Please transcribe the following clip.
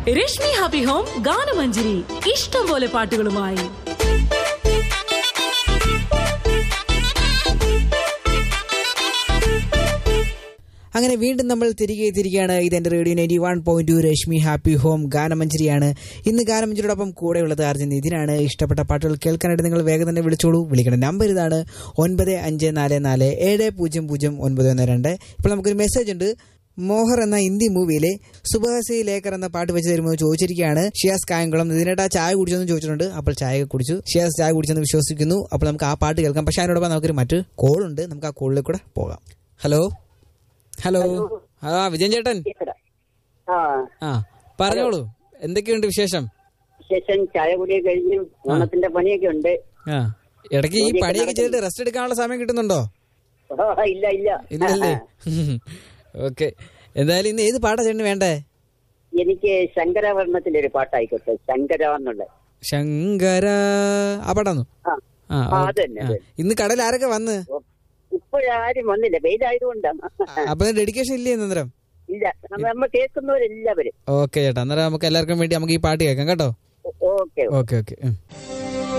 Rashmi happy home ഗാനമഞ്ജരി ഇഷ്ടം പോലെ പാട്ടുകളുമായി അങ്ങനെ വീണ്ടും നമ്മൾ തിരികെ തിരികെയാണ് ഇത് എന്റെ radio ninety one point two Rashmi happy home ഗാനമഞ്ചരിയാണ് ഇന്ന് ഗാനമഞ്ചരിയോടൊപ്പം കൂടെയുള്ളത് അർജുൻ ഇതിനാണ് ഇഷ്ടപ്പെട്ട പാട്ടുകൾ കേൾക്കാനായിട്ട് നിങ്ങൾ വേഗം തന്നെ വിളിച്ചോളൂ വിളിക്കേണ്ട നമ്പർ ഇതാണ് ഒൻപത് അഞ്ച് നാല് നാല് ഏഴ് പൂജ്യം പൂജ്യം ഒൻപത് ഒന്ന് രണ്ട് ഇപ്പോൾ നമുക്കൊരു മെസ്സേജ് ഉണ്ട് മോഹർ എന്ന ഹിന്ദി മൂവിയിലെ സുബഹസി ലേക്കർ എന്ന പാട്ട് വെച്ച് തരുമ്പോൾ ചോദിച്ചിരിക്കുകയാണ് ഷിയാസ് കായംകുളം ഇതിനായിട്ട് ചായ കുടിച്ചെന്ന് ചോദിച്ചിട്ടുണ്ട് അപ്പോൾ ചായ ഒക്കെ കുടിച്ചു ഷിയാസ് ചായ കുടിച്ചെന്ന് വിശ്വസിക്കുന്നു അപ്പോൾ നമുക്ക് ആ പാട്ട് കേൾക്കാം പക്ഷേ അതിനോടൊപ്പം നമുക്കൊരു മറ്റു കോൾ ഉണ്ട് നമുക്ക് ആ കോളിലേക്ക് കൂടെ പോകാം ഹലോ ഹലോ ആ വിജയൻ ചേട്ടൻ ആ ആ പറഞ്ഞോളൂ എന്തൊക്കെയുണ്ട് വിശേഷം ശേഷം ചായ കുടിയെ കഴിഞ്ഞു ഓണത്തിന്റെ പണിയൊക്കെ ഉണ്ട് ആ ഇടയ്ക്ക് ഈ പണിയൊക്കെ ചെയ്തിട്ട് റെസ്റ്റ് എടുക്കാനുള്ള സമയം കിട്ടുന്നുണ്ടോ ആ, ഇല്ല ഇല്ല ഇല്ലല്ലേ ഓക്കെ എന്തായാലും ഇന്ന് ഏത് പാട്ടാ ചേട്ടന് വേണ്ടേ എനിക്ക് ശങ്കരാഭരണത്തിന്റെ ഒരു പാട്ടായിക്കോട്ടെ ശങ്കര എന്നുള്ള ശങ്കര ആ പാടാന്നു ആ ആ ആ, ഓക്കേ. അത് തന്നെ, ആ. അത്. ഇന്ന് കടയിൽ ആരൊക്കെ വന്ന് ഇപ്പോഴാരും വന്നില്ല വെയിലായതുകൊണ്ടാണ് അപ്പൊ ഡെഡിക്കേഷൻ ഇല്ലേ അന്നേരം ഇല്ല നമ്മ നമ്മ കേൾക്കുന്നവരെല്ലാവരും ഓക്കെ ചേട്ടാ അന്നേരം നമുക്ക് എല്ലാവർക്കും വേണ്ടി നമുക്ക് ഈ പാട്ട് കേൾക്കാം കേട്ടോ ഓക്കെ ഓക്കെ ഓക്കെ